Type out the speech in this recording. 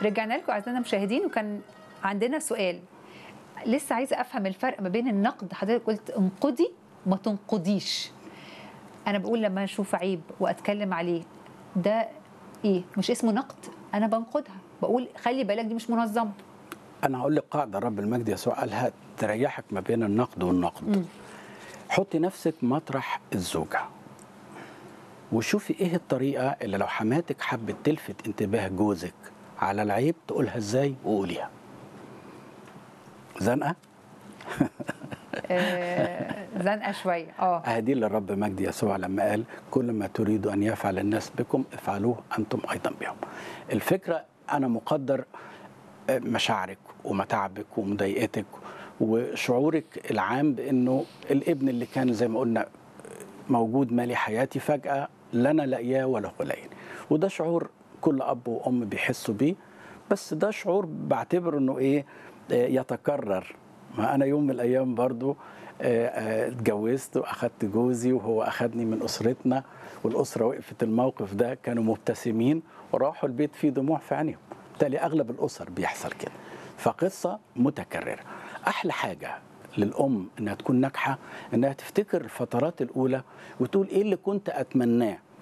رجعنا لكم اعزائنا المشاهدين وكان عندنا سؤال لسه عايزه افهم الفرق ما بين النقد حضرتك قلت انقدي ما تنقديش انا بقول لما اشوف عيب واتكلم عليه ده ايه مش اسمه نقد انا بنقدها بقول خلي بالك دي مش منظمه انا هقول لك قاعده رب المجد يسوع قالها تريحك ما بين النقد والنقد مم. حطي نفسك مطرح الزوجه وشوفي ايه الطريقه اللي لو حماتك حبت تلفت انتباه جوزك على العيب تقولها ازاي وقوليها زنقه آه، زنقه شويه اه اهدي للرب مجد يسوع لما قال كل ما تريد ان يفعل الناس بكم افعلوه انتم ايضا بهم الفكره انا مقدر مشاعرك ومتاعبك ومضايقتك وشعورك العام بانه الابن اللي كان زي ما قلنا موجود مالي حياتي فجاه لا انا لاقياه ولا هو لاقيني وده شعور كل اب وام بيحسوا بيه بس ده شعور بعتبره انه ايه آه، يتكرر ما انا يوم من الايام برضو آه، آه، اتجوزت واخدت جوزي وهو اخدني من اسرتنا والاسره وقفت الموقف ده كانوا مبتسمين وراحوا البيت فيه دموع في عينيهم بالتالي اغلب الاسر بيحصل كده فقصه متكرره احلى حاجه للام انها تكون ناجحه انها تفتكر الفترات الاولى وتقول ايه اللي كنت اتمناه